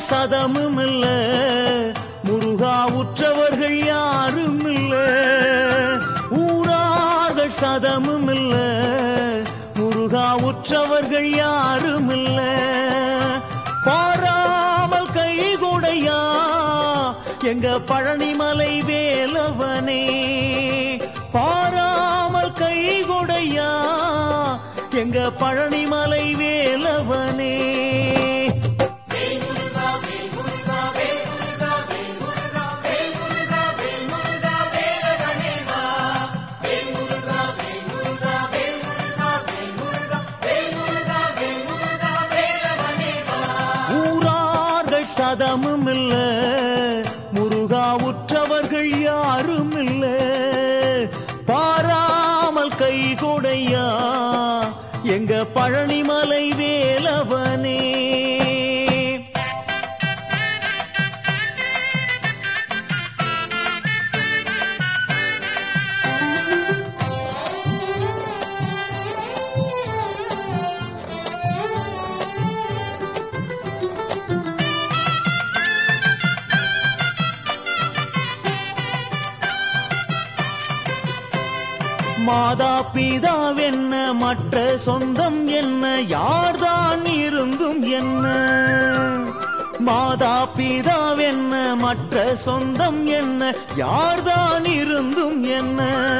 சதமும் இல்ல முருகா உற்றவர்கள் யாரும் இல்ல ஊரார்கள் சதமும் இல்ல முருகா உற்றவர்கள் யாரும் இல்ல பாராமல் கை கொடையா எங்க பழனிமலை வேலவனே பாராமல் கை கொடையா எங்க பழனிமலை வேலவனே ஊரார்கள் சதமும் இல்ல முருகா உற்றவர்கள் யாரும் இல்ல பாராமல் கை கொடையா எங்க பழனிமலை வேலவனே மாதா பிதாவென்ன மற்ற சொந்தம் என்ன யார்தான் இருந்தும் என்ன மாதா பிதாவென்ன மற்ற சொந்தம் என்ன யார்தான் இருந்தும் என்ன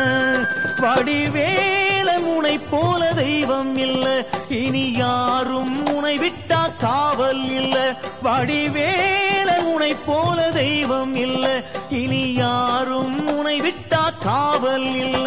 வடிவேலன் உனை போல தெய்வம் இல்ல இனி யாரும் உனை விட்டா காவல் இல்ல வடிவேலன் உனை போல தெய்வம் இல்ல இனி யாரும் உனை விட்டா காவல் இல்ல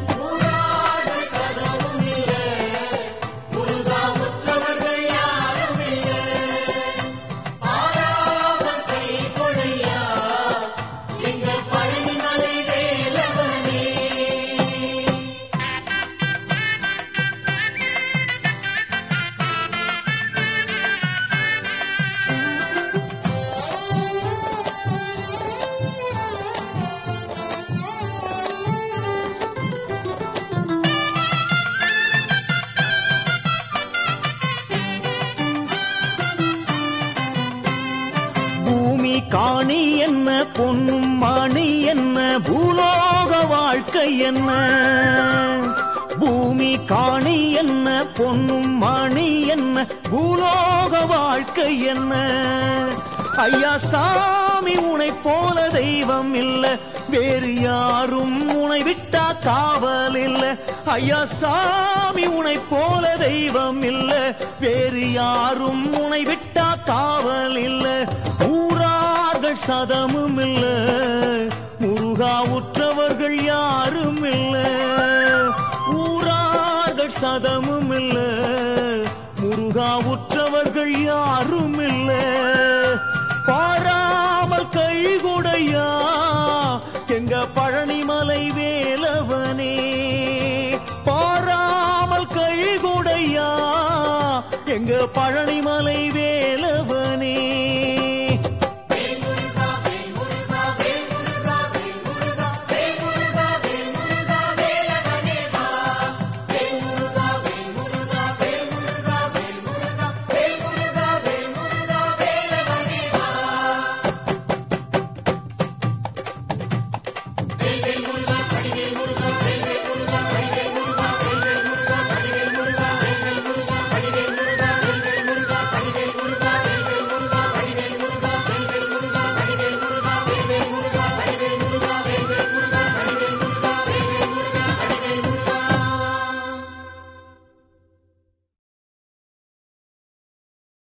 பூமி காணி என்ன பொன்னும் மணி என்ன பூலோக வாழ்க்கை என்ன பூமி காணி என்ன பொன்னும் மணி என்ன பூலோக வாழ்க்கை என்ன ஐயா சாமி உனை போல தெய்வம் இல்ல வேறு யாரும் உனை விட்டா காவல் இல்ல ஐயா சாமி உனை போல தெய்வம் இல்ல வேறு யாரும் உனை விட்டா காவல் இல்ல ஊரார்கள் சதமும் இல்ல முருகா உற்றவர்கள் யாரும் இல்ல ஊரார்கள் சதமும் இல்ல முருகா உற்றவர்கள் யாரும் இல்ல பாராமல் கை கொடையா எங்க பழனிமலை வேலவனே பாராமல் கை கொடையா எங்க பழனிமலை வே